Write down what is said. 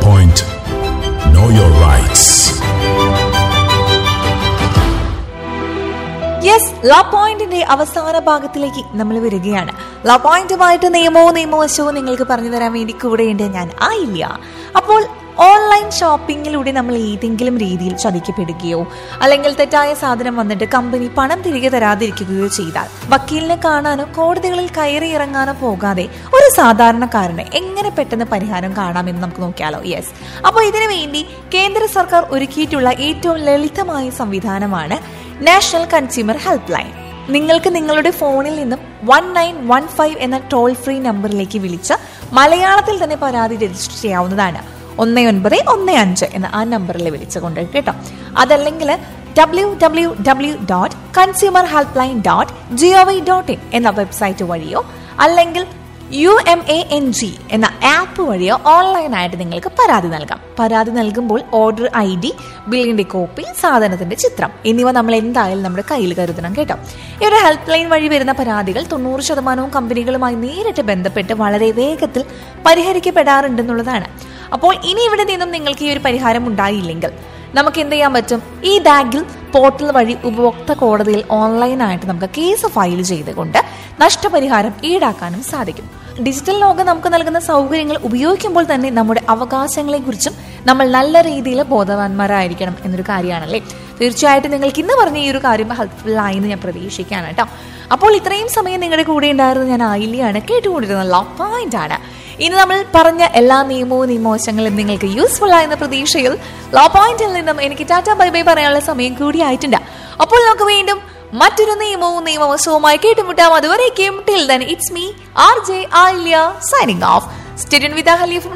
Point. Know your rights. Yes law പോയിന്റിന്റെ അവസാന ഭാഗത്തിലേക്ക് നമ്മൾ വരികയാണ് ലാ പോയിന്റുമായിട്ട് നിയമവും നിയമവശവും നിങ്ങൾക്ക് പറഞ്ഞു തരാൻ വേണ്ടി കൂടെയുണ്ട് ഞാൻ ആയില്ല അപ്പോൾ ഓൺലൈൻ ഷോപ്പിങ്ങിലൂടെ നമ്മൾ ഏതെങ്കിലും രീതിയിൽ ചതിക്കപ്പെടുകയോ അല്ലെങ്കിൽ തെറ്റായ സാധനം വന്നിട്ട് കമ്പനി പണം തിരികെ തരാതിരിക്കുകയോ ചെയ്താൽ വക്കീലിനെ കാണാനോ കോടതികളിൽ കയറി ഇറങ്ങാനോ പോകാതെ ഒരു സാധാരണക്കാരന് എങ്ങനെ പെട്ടെന്ന് പരിഹാരം കാണാമെന്ന് നമുക്ക് നോക്കിയാലോ യെസ് അപ്പോൾ ഇതിനു വേണ്ടി കേന്ദ്ര സർക്കാർ ഒരുക്കിയിട്ടുള്ള ഏറ്റവും ലളിതമായ സംവിധാനമാണ് നാഷണൽ കൺസ്യൂമർ ഹെൽപ്പ് ലൈൻ നിങ്ങൾക്ക് നിങ്ങളുടെ ഫോണിൽ നിന്നും വൺ നയൻ വൺ ഫൈവ് എന്ന ടോൾ ഫ്രീ നമ്പറിലേക്ക് വിളിച്ച് മലയാളത്തിൽ തന്നെ പരാതി രജിസ്റ്റർ ചെയ്യാവുന്നതാണ് ഒന്ന് ഒൻപത് ഒന്ന് അഞ്ച് എന്ന ആ നമ്പറിൽ വിളിച്ചുകൊണ്ട് കേട്ടോ അതല്ലെങ്കിൽ W W W dot consumer help line dot G O Y dot in എന്ന വെബ്സൈറ്റ് വഴിയോ അല്ലെങ്കിൽ U M A N G എന്ന ആപ്പ് വഴിയോ ഓൺലൈനായിട്ട് നിങ്ങൾക്ക് പരാതി നൽകാം പരാതി നൽകുമ്പോൾ ഓർഡർ ഐ ഡി ബില്ലിന്റെ കോപ്പി സാധനത്തിന്റെ ചിത്രം എന്നിവ നമ്മൾ എന്തായാലും നമ്മുടെ കയ്യിൽ കരുതണം കേട്ടോ ഈ ഒരു ഹെൽപ്പ് ലൈൻ വഴി വരുന്ന പരാതികൾ തൊണ്ണൂറ് ശതമാനവും കമ്പനികളുമായി നേരിട്ട് ബന്ധപ്പെട്ട് വളരെ വേഗത്തിൽ പരിഹരിക്കപ്പെടാറുണ്ടെന്നുള്ളതാണ് അപ്പോൾ ഇനി ഇവിടെ നിന്നും നിങ്ങൾക്ക് ഈ ഒരു പരിഹാരം ഉണ്ടായില്ലെങ്കിൽ നമുക്ക് എന്ത് ചെയ്യാൻ പറ്റും ഈ ബാഗിൽ പോർട്ടൽ വഴി ഉപഭോക്തൃ കോടതിയിൽ ഓൺലൈനായിട്ട് നമുക്ക് കേസ് ഫയൽ ചെയ്തുകൊണ്ട് നഷ്ടപരിഹാരം ഈടാക്കാനും സാധിക്കും ഡിജിറ്റൽ ലോകം നമുക്ക് നൽകുന്ന സൗകര്യങ്ങൾ ഉപയോഗിക്കുമ്പോൾ തന്നെ നമ്മുടെ അവകാശങ്ങളെ കുറിച്ചും നമ്മൾ നല്ല രീതിയിൽ ബോധവാന്മാരായിരിക്കണം എന്നൊരു കാര്യമാണല്ലേ തീർച്ചയായിട്ടും നിങ്ങൾക്ക് ഇന്ന് പറഞ്ഞ ഈ ഒരു കാര്യം ഹെൽപ്ഫുൾ ആയി എന്ന് ഞാൻ പ്രതീക്ഷിക്കുകയാണ് കേട്ടോ അപ്പോൾ ഇത്രയും സമയം നിങ്ങളുടെ കൂടെ ഉണ്ടായിരുന്നത് ഞാൻ ആയില്യാണ് കേട്ടുകൊണ്ടിരുന്ന ലോ പോയിന്റ് ആണ് ഇനി നമ്മൾ പറഞ്ഞ എല്ലാ നിയമവും നിയമവശങ്ങളും നിങ്ങൾക്ക് യൂസ്ഫുൾ ആയെന്ന പ്രതീക്ഷയിൽ ലോ പോയിന്റിൽ നിന്നും എനിക്ക് ടാറ്റ ബൈ ബൈ പറയാനുള്ള സമയം കൂടി ആയിട്ടുണ്ട് അപ്പോൾ നമുക്ക് വീണ്ടും മറ്റൊരു നിയമവും നിയമവശവുമായി കേട്ടുമുട്ടാം അതുവരേക്കും till then it's me R J Ayilya signing off student with ഹലീഫ്